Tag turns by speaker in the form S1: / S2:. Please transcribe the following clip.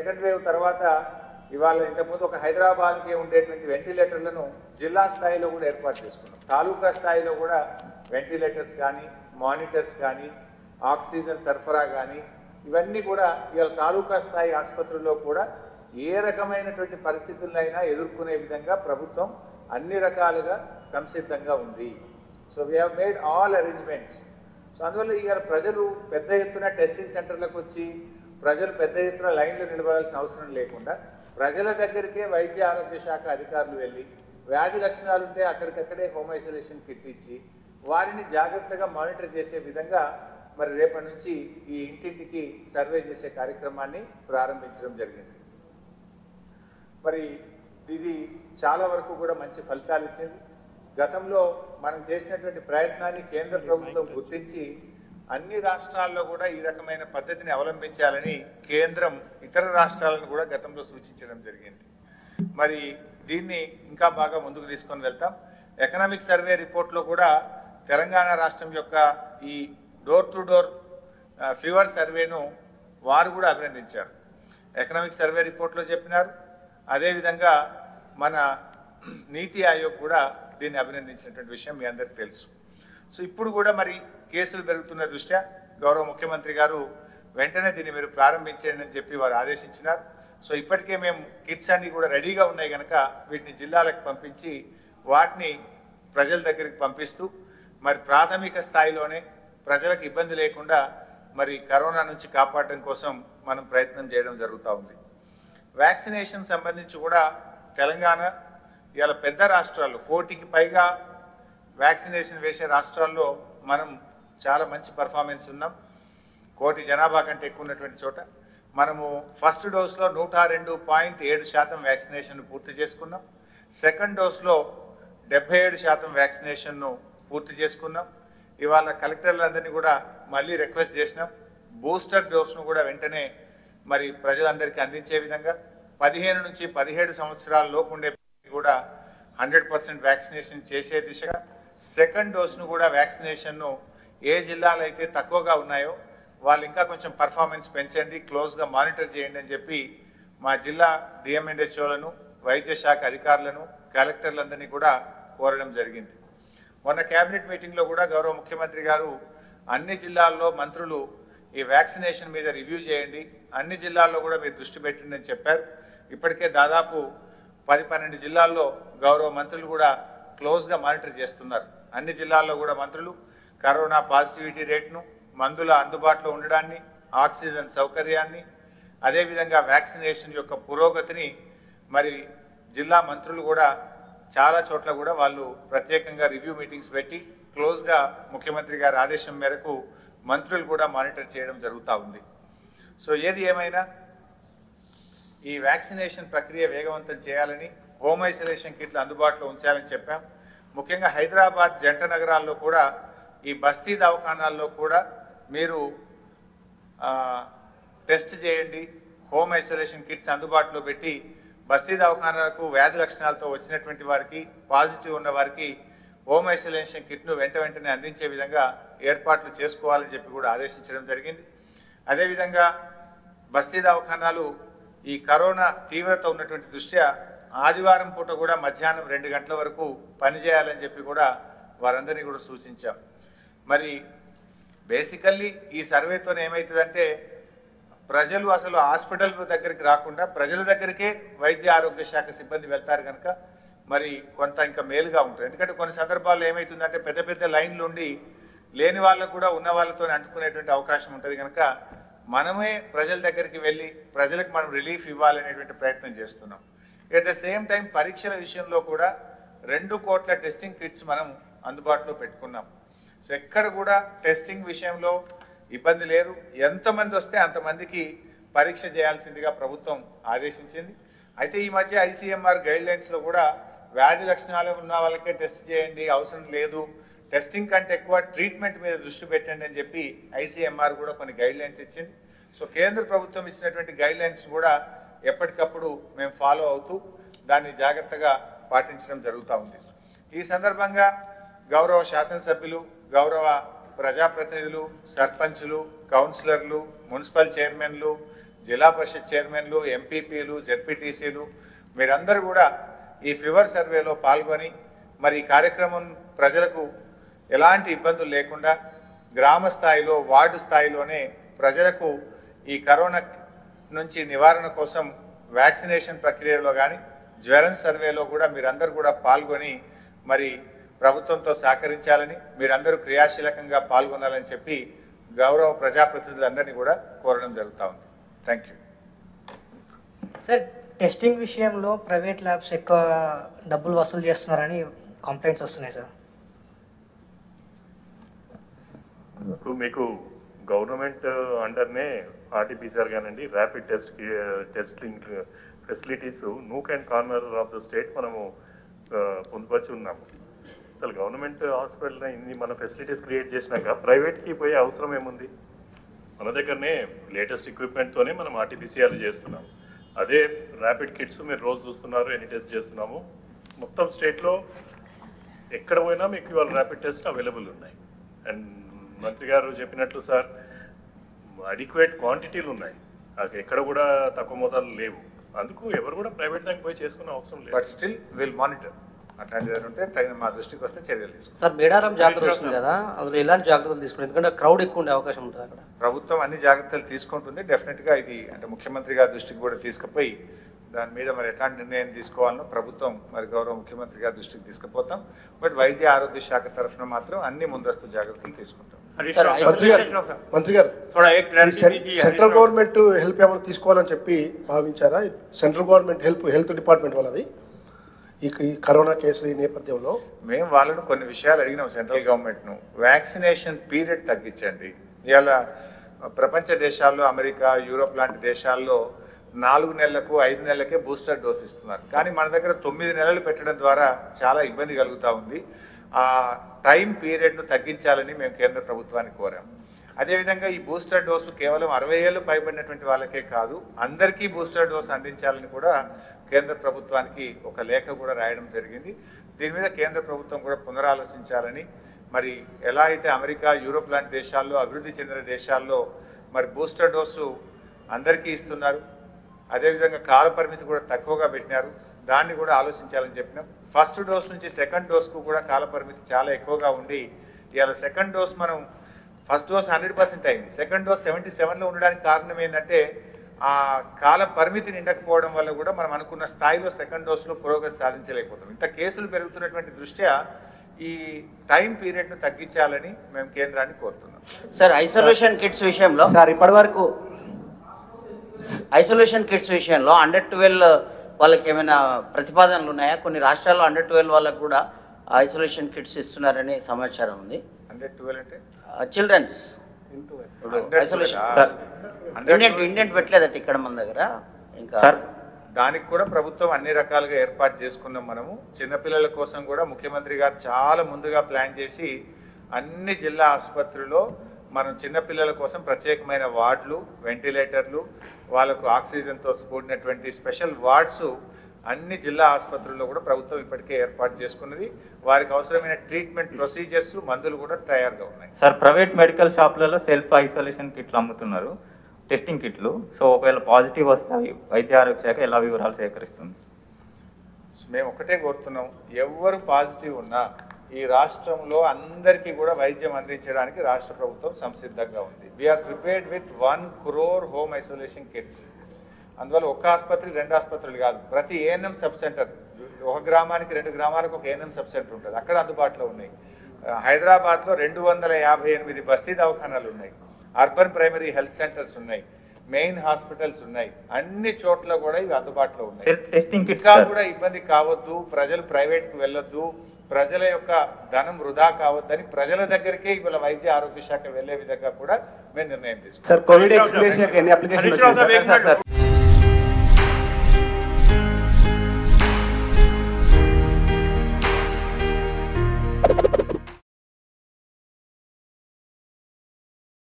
S1: Second wave తర్వాత ఇవాళ ఇంతకుముందు ఒక హైదరాబాద్కి ఉండేటువంటి వెంటిలేటర్లను జిల్లా స్థాయిలో కూడా ఏర్పాటు చేసుకున్నాం తాలూకా స్థాయిలో కూడా వెంటిలేటర్స్ కానీ మానిటర్స్ కానీ ఆక్సిజన్ సరఫరా కానీ ఇవన్నీ కూడా ఇవాళ తాలూకా స్థాయి ఆసుపత్రుల్లో కూడా ఏ రకమైనటువంటి పరిస్థితులైనా ఎదుర్కొనే విధంగా ప్రభుత్వం అన్ని రకాలుగా సంసిద్ధంగా ఉంది so we have made all arrangements so అందువల్ల ఇవాళ ప్రజలు పెద్ద ఎత్తున టెస్టింగ్ సెంటర్లకు వచ్చి ప్రజలు పెద్ద ఎత్తున లైన్లో నిలబడాల్సిన అవసరం లేకుండా ప్రజల దగ్గరికే వైద్య ఆరోగ్య శాఖ అధికారులు వెళ్ళి వ్యాధి లక్షణాలు ఉంటే అక్కడికక్కడే హోమ్ ఐసోలేషన్ కిట్ ఇచ్చి వారిని జాగ్రత్తగా మానిటర్ చేసే విధంగా మరి రేపటి నుంచి ఈ ఇంటింటికి సర్వే చేసే కార్యక్రమాన్ని ప్రారంభించడం జరిగింది మరి ఇది చాలా వరకు కూడా మంచి ఫలితాలు ఇచ్చింది గతంలో మనం చేసినటువంటి ప్రయత్నాన్ని కేంద్ర ప్రభుత్వం గుర్తించి అన్ని రాష్ట్రాల్లో కూడా ఈ రకమైన పద్ధతిని అవలంబించాలని కేంద్రం ఇతర రాష్ట్రాలను కూడా గతంలో సూచించడం జరిగింది మరి దీన్ని ఇంకా బాగా ముందుకు తీసుకొని వెళ్తాం ఎకనామిక్ సర్వే రిపోర్ట్లో కూడా తెలంగాణ రాష్ట్రం యొక్క ఈ డోర్ టు డోర్ ఫీవర్ సర్వేను వారు కూడా అభినందించారు ఎకనామిక్ సర్వే రిపోర్ట్లో చెప్పినారు అదేవిధంగా మన నీతి ఆయోగ్ కూడా దీన్ని అభినందించినటువంటి విషయం మీ అందరికీ తెలుసు సో ఇప్పుడు కూడా మరి కేసులు పెరుగుతున్న దృష్ట్యా గౌరవ ముఖ్యమంత్రి గారు వెంటనే దీన్ని మీరు ప్రారంభించండి అని చెప్పి వారు ఆదేశించినారు సో ఇప్పటికే మేము కిట్స్ అన్ని కూడా రెడీగా ఉన్నాయి కనుక వీటిని జిల్లాలకు పంపించి వాటిని ప్రజల దగ్గరికి పంపిస్తూ మరి ప్రాథమిక స్థాయిలోనే ప్రజలకు ఇబ్బంది లేకుండా మరి కరోనా నుంచి కాపాడడం కోసం మనం ప్రయత్నం చేయడం జరుగుతూ ఉంది వ్యాక్సినేషన్ సంబంధించి కూడా తెలంగాణ ఇవాళ పెద్ద రాష్ట్రాలు కోటికి పైగా వ్యాక్సినేషన్ వేసే రాష్ట్రాల్లో మనం చాలా మంచి పర్ఫార్మెన్స్ ఉన్నాం కోటి జనాభా కంటే ఎక్కువ ఉన్నటువంటి చోట మనము ఫస్ట్ డోస్లో నూట రెండు పాయింట్ ఏడు శాతం వ్యాక్సినేషన్ పూర్తి చేసుకున్నాం సెకండ్ డోస్లో డెబ్బై ఏడు శాతం వ్యాక్సినేషన్ను పూర్తి చేసుకున్నాం ఇవాళ కలెక్టర్లందరినీ కూడా మళ్ళీ రిక్వెస్ట్ చేసినాం బూస్టర్ డోస్ను కూడా వెంటనే మరి ప్రజలందరికీ అందించే విధంగా పదిహేను నుంచి పదిహేడు సంవత్సరాల లోపు ఉండే కూడా హండ్రెడ్ పర్సెంట్ వ్యాక్సినేషన్ చేసే దిశగా సెకండ్ డోస్ను కూడా వ్యాక్సినేషన్ను ఏ జిల్లాలు అయితే తక్కువగా ఉన్నాయో వాళ్ళు ఇంకా కొంచెం పర్ఫార్మెన్స్ పెంచండి క్లోజ్గా మానిటర్ చేయండి అని చెప్పి మా జిల్లా డిఎంఎన్హెచ్ఓలను వైద్య శాఖ అధికారులను కలెక్టర్లందరినీ కూడా కోరడం జరిగింది మొన్న కేబినెట్ మీటింగ్లో కూడా గౌరవ ముఖ్యమంత్రి గారు అన్ని జిల్లాల్లో మంత్రులు ఈ వ్యాక్సినేషన్ మీద రివ్యూ చేయండి అన్ని జిల్లాల్లో కూడా మీరు దృష్టి పెట్టండి అని చెప్పారు ఇప్పటికే దాదాపు పది పన్నెండు జిల్లాల్లో గౌరవ మంత్రులు కూడా క్లోజ్గా మానిటర్ చేస్తున్నారు అన్ని జిల్లాల్లో కూడా మంత్రులు కరోనా పాజిటివిటీ రేట్ను మందుల అందుబాటులో ఉండడాన్ని ఆక్సిజన్ సౌకర్యాన్ని అదేవిధంగా వ్యాక్సినేషన్ యొక్క పురోగతిని మరి జిల్లా మంత్రులు కూడా చాలా చోట్ల కూడా వాళ్ళు ప్రత్యేకంగా రివ్యూ మీటింగ్స్ పెట్టి క్లోజ్గా ముఖ్యమంత్రి గారి ఆదేశం మేరకు మంత్రులు కూడా మానిటర్ చేయడం జరుగుతూ ఉంది సో ఏది ఏమైనా ఈ వ్యాక్సినేషన్ ప్రక్రియ వేగవంతం చేయాలని హోమ్ ఐసోలేషన్ కిట్లు అందుబాటులో ఉంచాలని చెప్పాం ముఖ్యంగా హైదరాబాద్ జంట నగరాల్లో కూడా ఈ బస్తీ దవాఖానాల్లో కూడా మీరు ఆ, టెస్ట్ చేయండి హోమ్ ఐసోలేషన్ కిట్స్ అందుబాటులో పెట్టి బస్తీ దవాఖానాలకు వ్యాధి లక్షణాలతో వచ్చినటువంటి వారికి పాజిటివ్ ఉన్న వారికి హోమ్ ఐసోలేషన్ కిట్ను వెంట వెంటనే అందించే విధంగా ఏర్పాట్లు చేసుకోవాలని చెప్పి కూడా ఆదేశించడం జరిగింది అదేవిధంగా బస్తీ దవాఖానాలు ఈ కరోనా తీవ్రత ఉన్నటువంటి దృష్ట్యా ఆదివారం పూట కూడా మధ్యాహ్నం రెండు గంటల వరకు పనిచేయాలని చెప్పి కూడా వారందరినీ కూడా సూచించాం మరి బేసికల్లీ ఈ సర్వేతో ఏమవుతుందంటే ప్రజలు అసలు హాస్పిటల్ దగ్గరికి రాకుండా ప్రజల దగ్గరికే వైద్య ఆరోగ్య శాఖ సిబ్బంది వెళ్తారు కనుక మరి కొంత ఇంకా మేలుగా ఉంటుంది ఎందుకంటే కొన్ని సందర్భాల్లో ఏమవుతుందంటే పెద్ద పెద్ద లైన్లు ఉండి లేని వాళ్ళకు కూడా ఉన్న వాళ్ళతో అంటుకునేటువంటి అవకాశం ఉంటుంది కనుక మనమే ప్రజల దగ్గరికి వెళ్ళి ప్రజలకు మనం రిలీఫ్ ఇవ్వాలనేటువంటి ప్రయత్నం చేస్తున్నాం ఎట్ ద సేమ్ టైం పరీక్షల విషయంలో కూడా రెండు కోట్ల టెస్టింగ్ కిట్స్ మనం అందుబాటులో పెట్టుకున్నాం సో ఎక్కడ కూడా టెస్టింగ్ విషయంలో ఇబ్బంది లేదు ఎంతమంది వస్తే అంతమందికి పరీక్ష చేయాల్సిందిగా ప్రభుత్వం ఆదేశించింది అయితే ఈ మధ్య ఐసీఎంఆర్ గైడ్ లైన్స్ లో కూడా వ్యాధి లక్షణాలు ఉన్న వాళ్ళకే టెస్ట్ చేయండి అవసరం లేదు టెస్టింగ్ కంటే ఎక్కువ ట్రీట్మెంట్ మీద దృష్టి పెట్టండి అని చెప్పి ఐసీఎంఆర్ కూడా కొన్ని గైడ్ లైన్స్ ఇచ్చింది సో కేంద్ర ప్రభుత్వం ఇచ్చినటువంటి గైడ్ లైన్స్ కూడా ఎప్పటికప్పుడు మేము ఫాలో అవుతూ దాన్ని జాగ్రత్తగా పాటించడం జరుగుతూ ఉంది ఈ సందర్భంగా గౌరవ శాసనసభ్యులు గౌరవ ప్రజాప్రతినిధులు సర్పంచులు కౌన్సిలర్లు మున్సిపల్ చైర్మన్లు జిల్లా పరిషత్ చైర్మన్లు ఎంపీపీలు జెడ్పీటీసీలు మీరందరూ కూడా ఈ ఫీవర్ సర్వేలో పాల్గొని మరి ఈ కార్యక్రమం ప్రజలకు ఎలాంటి ఇబ్బందులు లేకుండా గ్రామ స్థాయిలో వార్డు స్థాయిలోనే ప్రజలకు ఈ కరోనా నుంచి నివారణ కోసం వ్యాక్సినేషన్ ప్రక్రియలో కానీ జ్వరం సర్వేలో కూడా మీరందరూ కూడా పాల్గొని మరి ప్రభుత్వంతో సహకరించాలని మీరందరూ క్రియాశీలకంగా పాల్గొనాలని చెప్పి గౌరవ ప్రజాప్రతినిధులందరినీ కూడా కోరడం జరుగుతా ఉంది థ్యాంక్ యూ
S2: సార్ టెస్టింగ్ విషయంలో ప్రైవేట్ ల్యాబ్స్ ఎక్కువ డబ్బులు వసూలు చేస్తున్నారని కంప్లైంట్స్ వస్తున్నాయి సార్
S3: ఇప్పుడు మీకు గవర్నమెంట్ అండర్నే ఆర్టీపీసీఆర్ కానివ్వండి rapid test testing facilities nook and corner of the state మనము ఆ, పొందుపరిచి ఉన్నాము అసలు గవర్నమెంట్ హాస్పిటల్ ఇన్ని మన ఫెసిలిటీస్ క్రియేట్ చేసినాక ప్రైవేట్కి పోయే అవసరం ఏముంది మన దగ్గరనే లేటెస్ట్ ఎక్విప్మెంట్తోనే మనం ఆర్టీపీసీఆర్ చేస్తున్నాం అదే ర్యాపిడ్ కిట్స్ మీరు రోజు చూస్తున్నారు ఎన్ని టెస్ట్ చేస్తున్నాము మొత్తం స్టేట్లో ఎక్కడ పోయినా మీకు ఇవాళ ర్యాపిడ్ టెస్ట్ అవైలబుల్ ఉన్నాయి అండ్ మంత్రి గారు చెప్పినట్లు సార్ అడిక్వేట్ క్వాంటిటీలు ఉన్నాయి అది ఎక్కడ కూడా తక్కువ మోతాదులు లేవు అందుకు ఎవరు కూడా ప్రైవేట్ దానికి పోయి చేసుకునే అవసరం లేదు
S1: బట్ స్టిల్ విల్ మానిటర్ అట్లాంటిది ఏదైనా ఉంటే తగిన మా దృష్టికి వస్తే చర్యలు తీసుకుంటాం
S4: సార్ మేడారం జాగ్రత్త వస్తుంది కదా అందులో ఎలాంటి జాగ్రత్తలు తీసుకుంటారు ఎందుకంటే క్రౌడ్ ఎక్కువ ఉండే అవకాశం ఉంటుంది అక్కడ
S1: ప్రభుత్వం అన్ని జాగ్రత్తలు తీసుకుంటుంది డెఫినెట్ గా ఇది అంటే ముఖ్యమంత్రి గారి దృష్టికి కూడా తీసుకుపోయి దాని మీద మరి ఎట్లాంటి నిర్ణయం తీసుకోవాలనో ప్రభుత్వం మరి గౌరవ ముఖ్యమంత్రి గారి దృష్టికి తీసుకుపోతాం బట్ వైద్య ఆరోగ్య శాఖ తరఫున మాత్రం అన్ని ముందస్తు జాగ్రత్తలు తీసుకుంటాం
S4: సార్,
S5: మంత్రి గారు మంత్రి గారు ఈ సెం- సెంట్రల్ గవర్నమెంట్ హెల్ప్ ఏమైనా తీసుకోవాలని చెప్పి భావించారా central government help health department వాళ్ళది ఈ ఈ కరోనా కేసులు ఈ నేపథ్యంలో
S1: మేము వాళ్ళను కొన్ని విషయాలు అడిగినాం సెంట్రల్ గవర్నమెంట్ ను వ్యాక్సినేషన్ పీరియడ్ తగ్గించండి ఇవాళ ప్రపంచ దేశాల్లో అమెరికా యూరోప్ లాంటి దేశాల్లో నాలుగు నెలలకు ఐదు నెలలకే బూస్టర్ డోస్ ఇస్తున్నారు కానీ మన దగ్గర తొమ్మిది నెలలు పెట్టడం ద్వారా చాలా ఇబ్బంది కలుగుతా ఉంది ఆ టైం పీరియడ్ ను తగ్గించాలని మేము కేంద్ర ప్రభుత్వాన్ని కోరాం అదేవిధంగా ఈ బూస్టర్ డోసు కేవలం అరవై ఏళ్ళు పైబడినటువంటి వాళ్ళకే కాదు అందరికీ బూస్టర్ డోస్ అందించాలని కూడా కేంద్ర ప్రభుత్వానికి ఒక లేఖ కూడా రాయడం జరిగింది దీని మీద కేంద్ర ప్రభుత్వం కూడా పునరాలోచించాలని మరి ఎలా అయితే అమెరికా యూరోప్ లాంటి దేశాల్లో అభివృద్ధి చెందిన దేశాల్లో మరి బూస్టర్ డోసు అందరికీ ఇస్తున్నారు అదేవిధంగా కాల పరిమితి కూడా తక్కువగా పెట్టినారు దాన్ని కూడా ఆలోచించాలని చెప్పినాం ఫస్ట్ డోస్ నుంచి సెకండ్ డోస్కు కూడా కాల పరిమితి చాలా ఎక్కువగా ఉండి ఇవాళ సెకండ్ డోస్ మనం ఫస్ట్ డోస్ హండ్రెడ్ పర్సెంట్ అయింది సెకండ్ డోస్ సెవెంటీ సెవెన్లో ఉండడానికి కారణం ఏంటంటే ఆ కాల పరిమితి నిండకపోవడం వల్ల కూడా మనం అనుకున్న స్థాయిలో సెకండ్ డోస్లో పురోగతి సాధించలేకపోతాం ఇంత కేసులు పెరుగుతున్నటువంటి దృష్ట్యా ఈ టైం పీరియడ్ను తగ్గించాలని మేము కేంద్రాన్ని కోరుతున్నాం
S4: సార్ ఐసోలేషన్ కిట్స్ విషయంలో
S6: సార్ ఇప్పటి వరకు
S4: ఐసోలేషన్ కిట్స్ విషయంలో అండర్ ట్వెల్వ్ వాళ్ళకి ఏమైనా ప్రతిపాదనలు ఉన్నాయా కొన్ని రాష్ట్రాల్లో అండర్ ట్వెల్వ్ వాళ్ళకి కూడా ఐసోలేషన్ కిట్స్ ఇస్తున్నారని సమాచారం ఉంది
S1: అంటే ట్వెల్వ్ అంటే
S4: చిల్డ్రన్స్
S1: Under
S4: Isolation.
S1: 12
S6: సార్.
S1: Under
S4: ఇండియన్
S1: 12
S4: ఇండియన్ పెట్టలేదట ఇక్కడ మన దగ్గర ఇంకా
S6: సార్
S1: దానికి కూడా ప్రభుత్వం అన్ని రకాలుగా ఏర్పాటు చేసుకున్నాం మనము చిన్నపిల్లల కోసం కూడా ముఖ్యమంత్రి గారు చాలా ముందుగా ప్లాన్ చేసి అన్ని జిల్లా ఆసుపత్రుల్లో మనం చిన్నపిల్లల కోసం ప్రత్యేకమైన వార్డులు వెంటిలేటర్లు వాళ్ళకు ఆక్సిజన్తో కూడినటువంటి స్పెషల్ వార్డ్స్ అన్ని జిల్లా ఆసుపత్రుల్లో కూడా ప్రభుత్వం ఇప్పటికే ఏర్పాటు చేసుకున్నది వారికి అవసరమైన ట్రీట్మెంట్ ప్రొసీజర్స్ మందులు కూడా తయారుగా ఉన్నాయి
S6: సార్ ప్రైవేట్ మెడికల్ షాప్లలో సెల్ఫ్ ఐసోలేషన్ కిట్లు అమ్ముతున్నారు టెస్టింగ్ కిట్లు సో ఒకవేళ పాజిటివ్ వస్తే అవి వైద్య ఆరోగ్య శాఖ ఎలా వివరాలు సేకరిస్తుంది
S1: మేము ఒకటే కోరుతున్నాం ఎవరు పాజిటివ్ ఉన్నా ఈ రాష్ట్రంలో అందరికీ కూడా వైద్యం అందించడానికి రాష్ట్ర ప్రభుత్వం సంసిద్ధంగా ఉంది we're prepared with one crore home isolation kits అందువల్ల ఒక ఆసుపత్రి రెండు ఆసుపత్రులు కాదు ప్రతి ఏఎన్ఎం సబ్ సెంటర్ ఒక గ్రామానికి రెండు గ్రామాలకు ఒక ఏఎన్ఎం సబ్ సెంటర్ ఉంటుంది అక్కడ అందుబాటులో ఉన్నాయి హైదరాబాద్ లో రెండు వందల యాభై ఎనిమిది బస్తీ దవాఖానాలు ఉన్నాయి అర్బన్ ప్రైమరీ హెల్త్ సెంటర్స్ ఉన్నాయి మెయిన్ హాస్పిటల్స్ ఉన్నాయి అన్ని చోట్ల కూడా ఇవి అందుబాటులో ఉన్నాయి
S6: సెల్ఫ్ టెస్టింగ్ కిట్
S1: ఇంకా కూడా ఇబ్బంది కావద్దు ప్రజలు ప్రైవేట్ కు వెళ్ళొద్దు ప్రజల యొక్క ధనం వృధా కావద్దని ప్రజల దగ్గరికే ఇవాళ వైద్య ఆరోగ్య శాఖ వెళ్లే విధంగా కూడా మేము నిర్ణయం తీసుకున్నాం
S6: సార్ కోవిడ్ ఎక్స్ప్రెషన్ ఎన్ని application
S7: Harish Rao sir,
S6: sir